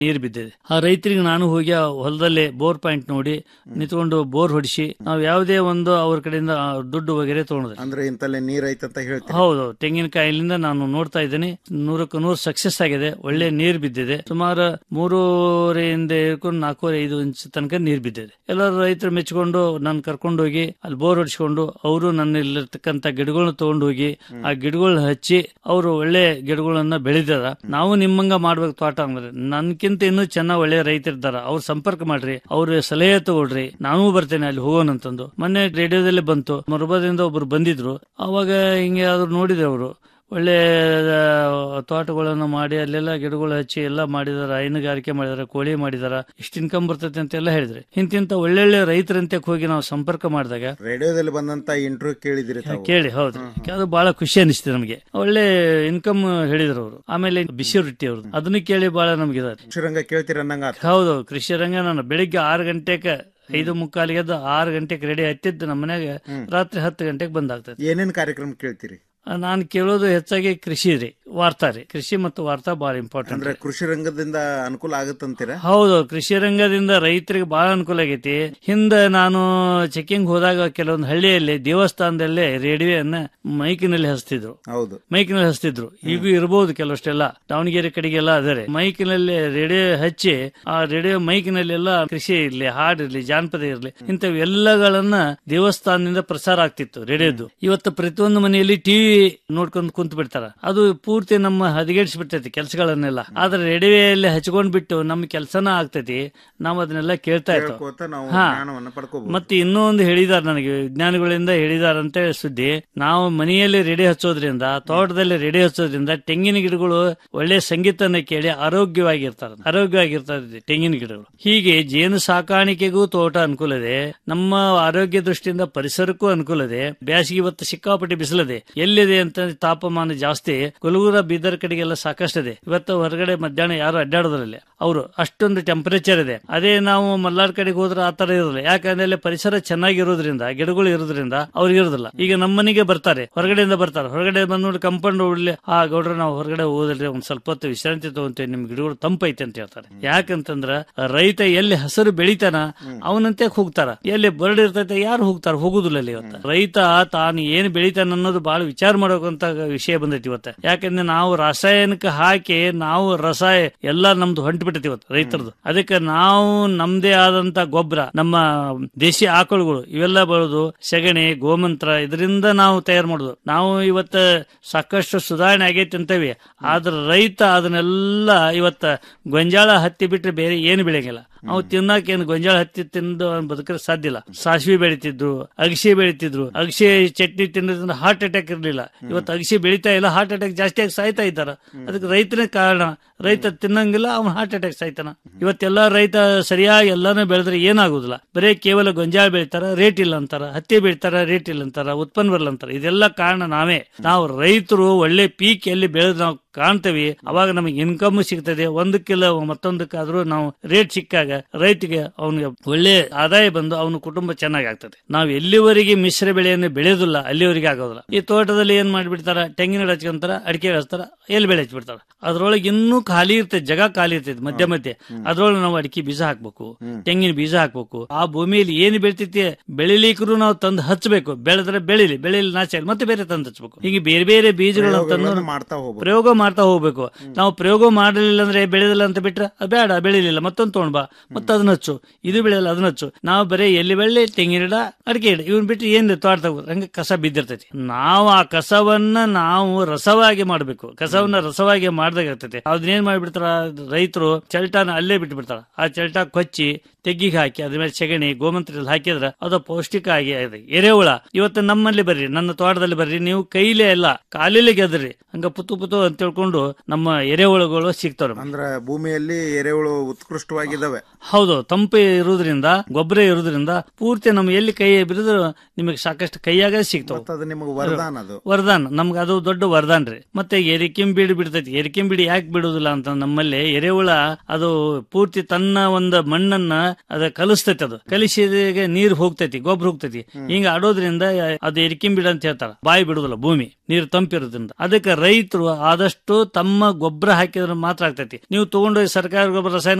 ನೀರು ಬಿದ್ದಿದೆ ಆ ರೈತರಿಗೆ ನಾನು ಹೋಗಿ ಆ ಹೊಲದಲ್ಲೇ ಬೋರ್ ಪಾಯಿಂಟ್ ನೋಡಿ ನಿಂತ್ಕೊಂಡು ಬೋರ್ ಹೊಡಿಸಿ ನಾವು ಯಾವುದೇ ಒಂದು ಅವ್ರ ಕಡೆಯಿಂದ ಆ ದುಡ್ಡು ವಗೇರೆ ತಗೊಂಡ್ರೆ ಅಂದ್ರೆ ಇಂತಲ್ಲೇ ನೀರ್ ಐತಂತ ಹೇಳ್ತೀರಿ ಹೌದು ತೆಂಗಿನಕಾಯಿಲಿಂದ ನಾನು ನೋಡ್ತಾ ಇದ್ದೀನಿ ನೂರಕ್ಕೆ ನೂರು ಸಕ್ಸಸ್ ಆಗಿದೆ ಒಳ್ಳೆ ನೀರು ಬಿದ್ದಿದೆ ಸುಮಾರು ಮೂರುವರೆಯಿಂದ ಹಿಡ್ಕೊಂಡು ನಾಲ್ಕೂವರೆ ಐದು ಇಂಚ್ ತನಕ ನೀರು ಬಿದ್ದಿದೆ ಎಲ್ಲರೂ ರೈತರು ಮೆಚ್ಕೊಂಡು ನಾನು ಕರ್ಕೊಂಡು ಹೋಗಿ ಅಲ್ಲಿ ಬೋರ್ ಹೊಡಿಸ್ಕೊಂಡು ಅವರು ನನ್ನಲ್ಲಿರ್ತಕ್ಕಂಥ ಗಿಡಗಳನ್ನ ತಗೊಂಡು ಹೋಗಿ ಆ ಗಿಡಗಳನ್ನ ಹಚ್ಚಿ ಅವರು ಒಳ್ಳೆ ಗಿಡಗಳನ್ನ ಬೆಳೆದಾರ ನಾವು ನಿಮ್ಮಂಗ ಮಾಡ್ಬೇಕು ತೋಟ ಅಂದ್ರೆ ನನ್ಕಿಂತ ಇನ್ನೂ ಚೆನ್ನಾಗ್ ಒಳ್ಳೆ ರೈತರಿದ್ದಾರ ಅವ್ರ ಸಂಪರ್ಕ ಮಾಡ್ರಿ ಅವ್ರ ಸಲಹೆ ತಗೊಳ್ರಿ ನಾನು ಬರ್ತೇನೆ ಅಲ್ಲಿ ಹೋಗೋಣ ಅಂತಂದು ಮೊನ್ನೆ ರೇಡಿಯೋದಲ್ಲಿ ಬಂತು ಮರುಬದಿಂದ ಒಬ್ರು ಬಂದಿದ್ರು ಅವಾಗ ಹಿಂಗೆ ಆದ್ರು ನೋಡಿದ್ರು ಅವರು ಒಳ್ಳೆ ಆ, ತೋಟಗಳನ್ನು ಮಾಡಿ ಅಲ್ಲೆಲ್ಲ ಗಿಡಗಳು ಹಚ್ಚಿ ಎಲ್ಲ ಮಾಡಿದಾರ ಹೈನುಗಾರಿಕೆ ಮಾಡಿದಾರ ಕೋಳಿ ಮಾಡಿದಾರ ಇಷ್ಟು ಇನ್ಕಮ್ ಬರ್ತೈತೆ ಅಂತ ಎಲ್ಲ ಹೇಳಿದ್ರೆ ಇಂತಿಂತ ಒಳ್ಳೊಳ್ಳೆ ರೈತರಂತೆ ಹೋಗಿ ನಾವು ಸಂಪರ್ಕ ಮಾಡಿದಾಗ ರೇಡಿಯೋದಲ್ಲಿ ಬಂದಂತ ಇಂಟರ್ವ್ಯೂ ಕೇಳಿದಿರಿ ತಾವು ಕೇಳಿ ಹೌದು ಅದು ಬಹಳ ಖುಷಿ ಅನಿಸ್ತಿದೆ ನಮಗೆ ಒಳ್ಳೆ ಇನ್ಕಮ್ ಹೇಳಿದ್ರು ಅವರು ಆಮೇಲೆ ಬಿಸಿ ರೊಟ್ಟಿ ಅವ್ರದ್ದು ಅದನ್ನ ಕೇಳಿ ಬಹಳ ನಮ್ಗೆ ಇದಾರೆ ಕೃಷಿರಂಗ ಕೇಳ್ತೀರಿ ಅನ್ನಂಗ ಆತು. ಹೌದು ಕೃಷಿ ರಂಗ ನಾನು ಬೆಳಿಗ್ಗೆ ಆರು ಗಂಟೆಗೆ ಐದು ಮುಕ್ಕಾಲಿಗೆ ಎದ್ದು ಆರು ಗಂಟೆಗೆ ರೆಡಿ ಹತ್ತಿದ್ದು ನಮ್ಮ ಮನೆಗೆ ರಾತ್ರಿ ಹತ್ತು ಗಂಟೆಗೆ ಬಂದಾಗ್ತದೆ ಏನೇನ್ ಕಾರ್ಯಕ್ರಮ ಕೇಳ್ತೀರಿ ನಾನು ಕೇಳೋದು ಹೆಚ್ಚಾಗಿ ಕೃಷಿ ರೀ ವಾರ್ತಾ ರೀ ಕೃಷಿ ಮತ್ತು ವಾರ್ತಾ ಬಹಳ ಇಂಪಾರ್ಟೆಂಟ್ ಅಂದ್ರೆ ಕೃಷಿ ರಂಗದಿಂದ ಅನುಕೂಲ ಆಗತ್ತಂತೀರಾ ಹೌದು ಕೃಷಿ ರಂಗದಿಂದ ರೈತರಿಗೆ ಬಹಳ ಅನುಕೂಲ ಆಗೈತಿ ಹಿಂದೆ ನಾನು ಚೆಕಿಂಗ್ ಹೋದಾಗ ಕೆಲವೊಂದು ಹಳ್ಳಿಯಲ್ಲಿ ದೇವಸ್ಥಾನದಲ್ಲೇ ರೇಡಿಯೋಯನ್ನ ಮೈಕಿನಲ್ಲಿ ಹಚ್ತಿದ್ರು ಹೌದು ಮೈಕಿನಲ್ಲಿ ಹಚ್ತಿದ್ರು ಈಗೂ ಇರಬಹುದು ಕೆಲವಷ್ಟೆಲ್ಲ ದಾವಣಗೆರೆ ಕಡೆಗೆಲ್ಲ ಅದರೆ ಮೈಕಿನಲ್ಲಿ ರೇಡಿಯೋ ಹಚ್ಚಿ ಆ ರೇಡಿಯೋ ಮೈಕಿನಲ್ಲಿ ಎಲ್ಲ ಕೃಷಿ ಇರ್ಲಿ ಹಾಡ್ ಇರ್ಲಿ ಜಾನಪದ ಇರ್ಲಿ ಇಂಥವೆಲ್ಲಗಳನ್ನ ದೇವಸ್ಥಾನದಿಂದ ಪ್ರಸಾರ ಆಗ್ತಿತ್ತು ರೇಡಿಯೋದು ಇವತ್ತು ಪ್ರತಿಯೊಂದು ಮನೆಯಲ್ಲಿ ಟಿವಿ ನೋಡ್ಕೊಂಡು ಕುಂತ ಬಿಡ್ತಾರ ಅದು ಪೂರ್ತಿ ನಮ್ಮ ಹದಗೆಡಿಸಿ ಬಿಡ್ತೈತಿ ಕೆಲಸಗಳನ್ನೆಲ್ಲ ಆದ್ರೆ ರೇಡಿಯೋಯಲ್ಲಿ ಹಚ್ಕೊಂಡ್ ಬಿಟ್ಟು ನಮ್ಮ ಕೆಲಸನ ಆಗ್ತೈತಿ ನಾವು ಅದನ್ನೆಲ್ಲ ಕೇಳ್ತಾ ಇರ್ತೇವೆ ಕೇಳ್ಕೋತ ನಾವು ಹಾ. ಜ್ಞಾನವನ್ನ ಪಡ್ಕೋಬಹುದು ಮತ್ತೆ ಇನ್ನೂ ಒಂದು ಹೇಳಿದಾರೆ ನನಗೆ ವಿಜ್ಞಾನಿಗಳಿಂದ ಹೇಳಿದಾರಂತ ಸುದ್ದಿ ನಾವು ಮನೆಯಲ್ಲಿ ರೆಡಿ ಹಚ್ಚೋದ್ರಿಂದ ತೋಟದಲ್ಲಿ ರೆಡಿ ಹಚ್ಚೋದ್ರಿಂದ ತೆಂಗಿನ ಗಿಡಗಳು ಒಳ್ಳೆ ಸಂಗೀತನ ಕೇಳಿ ಆರೋಗ್ಯವಾಗಿರ್ತಾರೆ ಆರೋಗ್ಯವಾಗಿರ್ತಾರೆ ತೆಂಗಿನ ಗಿಡಗಳು ಹೀಗೆ ಜೇನು ಸಾಕಾಣಿಕೆಗೂ ತೋಟ ಅನುಕೂಲ ಇದೆ ನಮ್ಮ ಆರೋಗ್ಯ ದೃಷ್ಟಿಯಿಂದ ಪರಿಸರಕ್ಕೂ ಅನುಕೂಲ ಇದೆ ಬೇಸಿಗೆ ಇವತ್ತು ಸಿಕ್ಕಾಪಟ್ಟೆ ಬಿಸಿಲದೆ ಎಲ್ಲಿದೆ ಅಂತ ತಾಪಮಾನ ಜಾಸ್ತಿ ಕುಲಗುರ ಬೀದರ್ ಕಡೆಗೆಲ್ಲ ಸಾಕಷ್ಟಿದೆ ಇವತ್ತು ಹೊರಗಡೆ ಮಧ್ಯಾಹ್ನ ಯಾರು ಅಡ್ಡಾಡೋದ್ರಲ್ಲಿ ಅವರು ಅಷ್ಟೊಂದು ಟೆಂಪರೇಚರ್ ಇದೆ ಅದೇ ನಾವು ಮಲ್ನಾಡ್ ಕಡೆಗೆ ಹೋದ್ರೆ ಆ ತರ ಇರೋದಿಲ್ಲ ಯಾಕಂದ್ರೆ ಅಲ್ಲಿ ಪರಿಸರ ಚೆನ್ನಾಗಿರೋದ್ರಿಂದ ಗಿಡಗಳು ಇರೋದ್ರಿಂದ ಅವ್ರಿಗೆ ಇರೋದಿಲ್ಲ ಈಗ ನಮ್ಮ ಮನೆಗೆ ಬರ್ತಾರೆ ಹೊರಗಡೆಯಿಂದ ಬರ್ತಾರೆ ಹೊರಗಡೆ ಬಂದ್ ನೋಡಿ ಕಂಪೌಂಡ್ ಉಳ್ಳಿ ಆ ಗೌಡ್ರ ನಾವು ಹೊರಗಡೆ ಹೋದ್ರೆ ಒಂದ್ ಸ್ವಲ್ಪ ಹೊತ್ತು ವಿಶ್ರಾಂತಿ ತಗೊಂತೇವೆ ನಿಮ್ ಗಿಡಗಳು ತಂಪೈತೆ ಅಂತ ಹೇಳ್ತಾರೆ ಯಾಕಂತಂದ್ರ ರೈತ ಎಲ್ಲಿ ಹಸಿರು ಬೆಳಿತಾನ ಅವನಂತೆ ಹೋಗ್ತಾರ ಎಲ್ಲಿ ಬರ್ಡ್ ಇರ್ತೈತೆ ಯಾರು ಹೋಗ್ತಾರ ಹೋಗುದಿಲ್ಲ ಅಲ್ಲಿ ಇವತ್ತು ರೈತ ತಾನು ಏನ್ ಬೆಳಿತಾನ ಅನ್ನೋದು ಬಹಳ ವಿಚಾರ ಮಾಡೋಕಂತ ವಿಷಯ ಬಂದೈತಿ ಇವತ್ತು ಯಾಕಂದ್ರೆ ನಾವು ರಾಸಾಯನಿಕ ಹಾಕಿ ನಾವು ರಸಾಯ ಎಲ್ಲ ನಮ್ದು ಹೊಂಟು ಬಿಟ್ಟೈತಿ ಇವತ್ತು ರೈತರದು ಅದಕ್ಕೆ ನಾವು ನಮ್ದೇ ಆದಂತ ಗೊಬ್ಬರ ನಮ್ಮ ದೇಶಿ ಆಕಳುಗಳು ಇವೆಲ್ಲ ಬೆಳೆದು ಸೆಗಣಿ ಗೋಮಂತ್ರ ಇದರಿಂದ ನಾವು ತಯಾರು ಮಾಡುದು ನಾವು ಇವತ್ತ ಸಾಕಷ್ಟು ಸುಧಾರಣೆ ಆಗೈತಿ ಅಂತೇವಿ ಆದ್ರೆ ರೈತ ಅದನ್ನೆಲ್ಲ ಇವತ್ತ ಗೊಂಜಾಳ ಹತ್ತಿ ಬಿಟ್ರೆ ಬೇರೆ ಏನು ಬೆಳೆಯಂಗಿಲ್ಲ ಅವು ತಿನ್ನಕ್ ಏನು ಗೊಂಜಾಳ ಹತ್ತಿ ತಿಂದು ಅವ್ನ್ ಬದುಕಲು ಸಾಧ್ಯ ಇಲ್ಲ ಸಾಸಿವೆ ಬೆಳಿತಿದ್ರು ಅಗಸೆ ಬೆಳಿತಿದ್ರು ಅಗಸೆ ಚಟ್ನಿ ತಿನ್ನೋದ್ರಿಂದ ಹಾರ್ಟ್ ಅಟ್ಯಾಕ್ ಇರ್ಲಿಲ್ಲ ಇವತ್ತು ಅಗಸೆ ಬೆಳಿತಾ ಇಲ್ಲ ಹಾರ್ಟ್ ಅಟ್ಯಾಕ್ ಜಾಸ್ತಿ ಆಗಿ ಸಾಯ್ತಾ ಇದ್ದಾರ ಅದಕ್ಕೆ ರೈತನೇ ಕಾರಣ ರೈತ ತಿನ್ನಂಗಿಲ್ಲ ಅವ್ನು ಹಾರ್ಟ್ ಅಟ್ಯಾಕ್ ಸಾಯ್ತಾನ ಇವತ್ತೆಲ್ಲ ರೈತ ಸರಿಯಾಗಿ ಎಲ್ಲಾನು ಬೆಳೆದ್ರೆ ಏನಾಗುದಿಲ್ಲ ಬರೇ ಕೇವಲ ಗೊಂಜಾಳ ಬೆಳಿತಾರ ರೇಟ್ ಇಲ್ಲ ಅಂತಾರ ಹತ್ತಿ ಬೆಳಿತಾರ ರೇಟ್ ಇಲ್ಲ ಅಂತಾರ ಉತ್ಪನ್ನ ಬರಲ್ಲ ಅಂತಾರ ಇದೆಲ್ಲ ಕಾರಣ ನಾವೇ ನಾವು ರೈತರು ಒಳ್ಳೆ ಪೀಕ್ ಎಲ್ಲಿ ಬೆಳೆದ್ ನಾವು ಕಾಣ್ತೇವಿ ಅವಾಗ ನಮಗೆ ಇನ್ಕಮ್ ಸಿಗ್ತದೆ ಒಂದಕ್ಕಿಲ್ಲ ಮತ್ತೊಂದಕ್ಕಾದ್ರೂ ನಾವು ರೇಟ್ ಸಿಕ್ಕಾಗ ರೈತಿಗೆ ಅವನಿಗೆ ಒಳ್ಳೆ ಆದಾಯ ಬಂದು ಅವನ ಕುಟುಂಬ ಚೆನ್ನಾಗಿ ಆಗ್ತದೆ ನಾವು ಎಲ್ಲಿವರೆಗೆ ಮಿಶ್ರ ಬೆಳೆಯನ್ನು ಬೆಳೆಯೋದಿಲ್ಲ ಅಲ್ಲಿವರೆಗೆ ಆಗೋದಿಲ್ಲ ಈ ತೋಟದಲ್ಲಿ ಏನ್ ಮಾಡ್ಬಿಡ್ತಾರ ತೆಂಗಿನ ಗಿಡ ಹಚ್ಕೊಂತಾರ ಅಡಿಕೆ ಹಚ್ತಾರ ಎಲ್ಲಿ ಬೆಳೆ ಹಚ್ಬಿಡ್ತಾರ ಅದ್ರೊಳಗೆ ಇನ್ನೂ ಖಾಲಿ ಇರ್ತೈತೆ ಜಗ ಖಾಲಿ ಇರ್ತೈತೆ ಮಧ್ಯ ಮಧ್ಯೆ ಅದ್ರೊಳಗೆ ನಾವು ಅಡಿಕೆ ಬೀಜ ಹಾಕ್ಬೇಕು ತೆಂಗಿನ ಬೀಜ ಹಾಕ್ಬೇಕು ಆ ಭೂಮಿಯಲ್ಲಿ ಏನು ಬೆಳಿತೈತಿ ಬೆಳಿಲಿಕ್ಕೂ ನಾವು ತಂದು ಹಚ್ಚಬೇಕು ಬೆಳೆದ್ರೆ ಬೆಳಿಲಿ ಬೆಳಿಲಿ ನಾಚ ಆಗ್ಲಿ, ಮತ್ತೆ ಬೇರೆ ತಂದು ಹಚ್ಬೇಕು ಈಗ ಬೇರೆ ಬೇರೆ ಬೀಜಗಳನ್ನ ತಂದು ಪ್ರಯೋಗಗಳನ್ನ ಮಾಡ್ತಾ ಹೋಗ್ಬೇಕು ಪ್ರಯೋಗ ಮಾಡ್ತಾ ಹೋಗ್ಬೇಕು ನಾವು ಪ್ರಯೋಗ ಮಾಡಲಿಲ್ಲ ಅಂದ್ರೆ ಬೆಳೆದಿಲ್ಲ ಅಂತ ಬಿಟ್ರೆ ಅದ್ ಬೇಡ ಬೆಳಿಲಿಲ್ಲ ಮತ್ತೊಂದು ತಗೊಂಡ್ ಬಾ ಮತ್ತೆ ಅದನ್ನ ಹಚ್ಚು ಇದು ಬೆಳೆಯಲ್ಲ ಅದನ್ನ ಹಚ್ಚು ನಾವು ಬರೀ ಎಲ್ಲಿ ಬೆಳ್ಳಿ ತೆಂಗಿನ ಗಿಡ ಅಡಿಕೆ ಗಿಡ ಇವನ್ ಬಿಟ್ಟು ಏನ್ ತೋಟ ಹಂಗೆ ಕಸ ಬಿದ್ದಿರ್ತೈತಿ ನಾವು ಆ ಕಸವನ್ನ ನಾವು ರಸವಾಗಿ ಮಾಡ್ಬೇಕು ಕಸವನ್ನ ರಸವಾಗಿ ಮಾಡ್ದಾಗ ಇರ್ತೈತಿ ಅದನ್ನೇನ್ ಮಾಡ್ಬಿಡ್ತಾರ ರೈತರು ಚಲ್ಟಾನ ಅಲ್ಲೇ ಬಿಟ್ಟು ಬಿಡ್ತಾರ ಆ ಚಲ್ಟ ಕೊಚ್ಚಿ ತೆಗ್ಗಿಗೆ ಹಾಕಿ ಅದ್ರ ಮೇಲೆ ಸೆಗಣಿ ಗೋಮಂತ್ರ ಹಾಕಿದ್ರೆ ಅದು ಪೌಷ್ಟಿಕ ಆಗಿ ಇದೆ ಎರೆಹುಳ ಇವತ್ತು ನಮ್ಮಲ್ಲಿ ಬರ್ರಿ ನನ್ನ ತೋಟದಲ್ಲಿ ಬರ್ರಿ ನೀವು ಕೈಲೇ ಅಲ್ಲ ಕಾಲಿಲೆ ಗೆದ್ರಿ ಹಂಗ ಪುತು ಪುತು ಅಂತ ತಿಳ್ಕೊಂಡು ನಮ್ಮ ಎರೆಹುಳುಗಳು ಸಿಗ್ತಾವ ನಮ್ಗೆ. ಅಂದ್ರ ಭೂಮಿಯಲ್ಲಿ ಎರೆಹುಳು ಉತ್ಕೃಷ್ಟವಾಗಿದ್ದಾವೆ ಹೌದು ತಂಪು ಇರುವುದರಿಂದ ಗೊಬ್ಬರ ಇರುವುದರಿಂದ ಪೂರ್ತಿ ನಮ್ಮ ಎಲ್ಲಿ ಕೈ ಬಿರಿದ್ರು ನಿಮಗೆ ಸಾಕಷ್ಟು ಕೈಯಾಗ ಸಿಗ್ತಾವ ಮತ್ತ ಅದು ನಿಮಗೆ ವರದಾನ ಅದು ವರದಾನ್ ನಮ್ಗೆ ಅದು ದೊಡ್ಡ ವರದಾನ್ ರೀ ಮತ್ತೆ ಎರಿಕೆಂ ಬೀಡು ಬಿಡ್ತೈತಿ ಎರಿಕೆಂ ಬೀಡಿ ಯಾಕೆ ಬಿಡುದಿಲ್ಲ ಅಂತ ನಮ್ಮಲ್ಲಿ ಎರೆಹುಳ ಅದು ಪೂರ್ತಿ ತನ್ನ ಒಂದು ಮಣ್ಣನ್ನ ಅದ ಕಲಿಸ್ತೈತಿ ಅದು ಕಲಿಸಿದಾಗ ನೀರು ಹೋಗ್ತೈತಿ ಗೊಬ್ಬರ ಹೋಗ್ತೈತಿ ಹಿಂಗ ಆಡೋದ್ರಿಂದ ಅದು ಎರಿಕೆಂ ಬೀಡು ಅಂತ ಹೇಳ್ತಾರ ಬಾಯಿ ಬಿಡುದಿಲ್ಲ ಭೂಮಿ ನೀರು ತಂಪಿರೋದ್ರಿಂದ ಅದಕ್ಕೆ ರೈತರು ಆದಷ್ಟು ಆದಷ್ಟು ತಮ್ಮ ಗೊಬ್ಬರ ಹಾಕಿದ್ರೆ ಮಾತ್ರ ಆಗ್ತೈತಿ ನೀವು ತಗೊಂಡೋಗಿ ಸರ್ಕಾರ ಗೊಬ್ಬರ ರಾಸಾಯನಿಕ